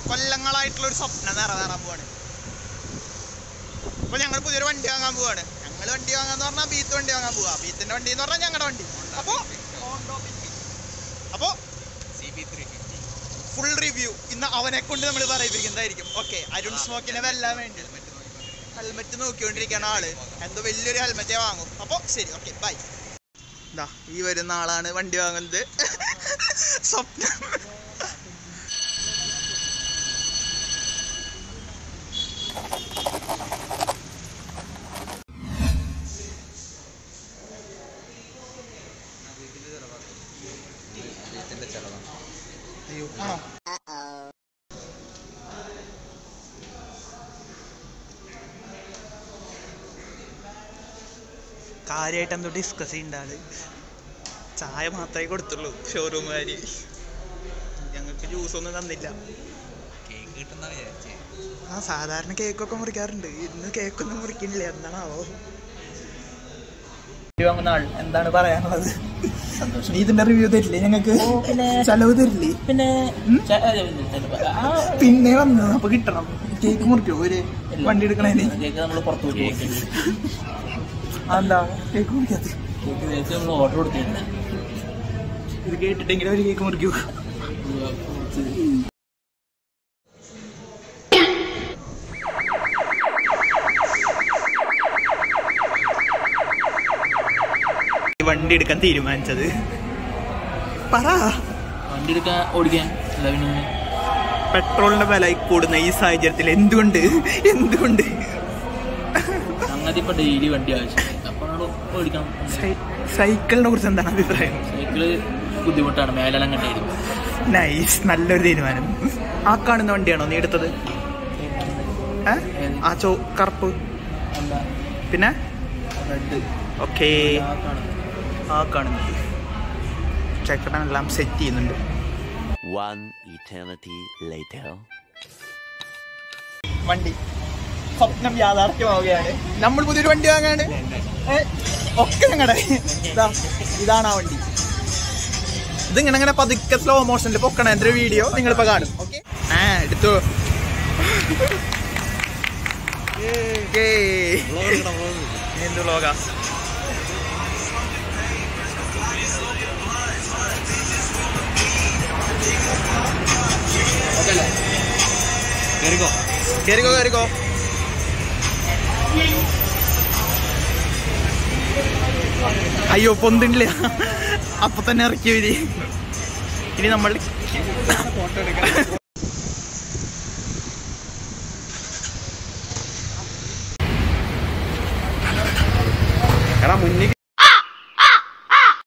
കൊല്ലങ്ങളായിട്ടുള്ള ഒരു സ്വപ്നം നിറവേറാൻ പോവാണ് അപ്പൊ ഞങ്ങൾ പുതിയൊരു വണ്ടി വാങ്ങാൻ പോവാണ് ഞങ്ങൾ വണ്ടി വാങ്ങാന്ന് പറഞ്ഞാൽ ബീത്ത് വണ്ടി വാങ്ങാൻ പോവാ ബീത്തിന്റെ വണ്ടി എന്ന് പറഞ്ഞാൽ ഞങ്ങളുടെ വണ്ടി അപ്പോ അപ്പോ ഫുൾ റിവ്യൂ ഇന്ന് അവനെ കൊണ്ട് നമ്മൾ പറയിപ്പിക്കുന്നതായിരിക്കും ഓക്കെ അരുൺ സ്മോക്കിനെ വെല്ലാൻ വേണ്ടി ഹെൽമെറ്റ് നോക്കിക്കൊണ്ടിരിക്കുന്ന ആള് എന്തോ വലിയൊരു ഹെൽമെറ്റേ വാങ്ങും അപ്പൊ ശരി ഓക്കെ ബൈ ഇതാ ഈ വരുന്ന ആളാണ് വണ്ടി വാങ്ങുന്നത് സ്വപ്നം അയ്യോ ആണോ കാര്യമായിട്ട് എന്തോ ഡിസ്കസ് ചെയ്യുന്നുണ്ട് ചായ മാത്രമേ കൊടുത്തുള്ളൂ ഷോറൂമുകാര് ഞങ്ങൾക്ക് ജ്യൂസ് ഒന്നും തന്നില്ല കേക്ക് കിട്ടുന്ന വിചാരിച്ചേ ആ സാധാരണ കേക്കൊക്കെ മുറിക്കാറുണ്ട് ഇന്ന് കേക്കൊന്നും മുറിക്കുന്നില്ല എന്താണാവോ വാങ്ങുന്ന ആൾ എന്താണ് പറയാനുള്ളത് നീ ഇതിന്റെ റിവ്യൂ തരില്ലേ ഞങ്ങൾക്ക് ചെലവ് തരില്ലേ പിന്നെ ഉം? ച- ഏ, ചിലപ്പോ ആ പിന്നെ വന്നു അപ്പൊ കിട്ടണം കേക്ക് മുറിക്കോ ഒരു വണ്ടി എടുക്കണേന് കേക്ക് നമ്മൾ പുറത്തു പോയി കേക്ക് അതെന്താ കേക്ക് മുറിക്കാത്ത കേക്ക് തേച്ച് നമ്മൾ ഓർഡർ കൊടുത്തിരുന്നു ഇത് കേട്ടിട്ടെങ്കിലും ഒരു കേക്ക് മുറിക്കൂ വണ്ടി എടുക്കാൻ തീരുമാനിച്ചത് പറ വണ്ടി എടുക്കാൻ ഓടിക്കാൻ അല്ല പിന്നെ പെട്രോളിന്റെ വില കൂടുന്ന ഈ സാഹചര്യത്തിൽ എന്തുകൊണ്ട് എന്തുകൊണ്ട് സംഗതി ഇപ്പൊ ഡെയിലി വണ്ടി ആവശ്യമില്ല അപ്പൊ നമ്മൾ ഓടിക്കണം സൈ- സൈക്കിളിനെ കുറിച്ച് എന്താണ് അഭിപ്രായം സൈക്കിള് ബുദ്ധിമുട്ടാണ് മേലെല്ലാം കണ്ടായിരുന്നു നൈസ് നല്ലൊരു തീരുമാനം ആ കാണുന്ന വണ്ടിയാണോ നീ എടുത്തത് ഏ? ആ ചോ കറുപ്പ് അല്ല പിന്നെ റെഡ് ഓക്കേ ആ കാണുന്നത് ചേട്ടനെല്ലാം സെറ്റ് ചെയ്യുന്നുണ്ട് One eternity later. വണ്ടി സ്വപ്നം യാഥാർത്ഥ്യമാവുകയാണ് നമ്മൾ പുതിയൊരു വണ്ടി വാങ്ങാണ് ഏ, ഒക്കെ ഞങ്ങളുടെ ഇതാ ഇതാണ് ആ വണ്ടി ഇതിങ്ങനെ ഇങ്ങനെ പതുക്കെ സ്ലോ മോഷനിൽ പൊക്കണ എന്റെ വീഡിയോ നിങ്ങളിപ്പോ കാണും ഓക്കെ ആ എടുത്തു ഏയ്. എന്ത് വ്ളോഗാ കേറിക്കോ കേറിക്കോ കേറിക്കോ അയ്യോ പൊന്തിണ്ടില്ല അപ്പൊ തന്നെ ഇറക്കി വരി ഇനി നമ്മൾ എടാ മുന്നിൽ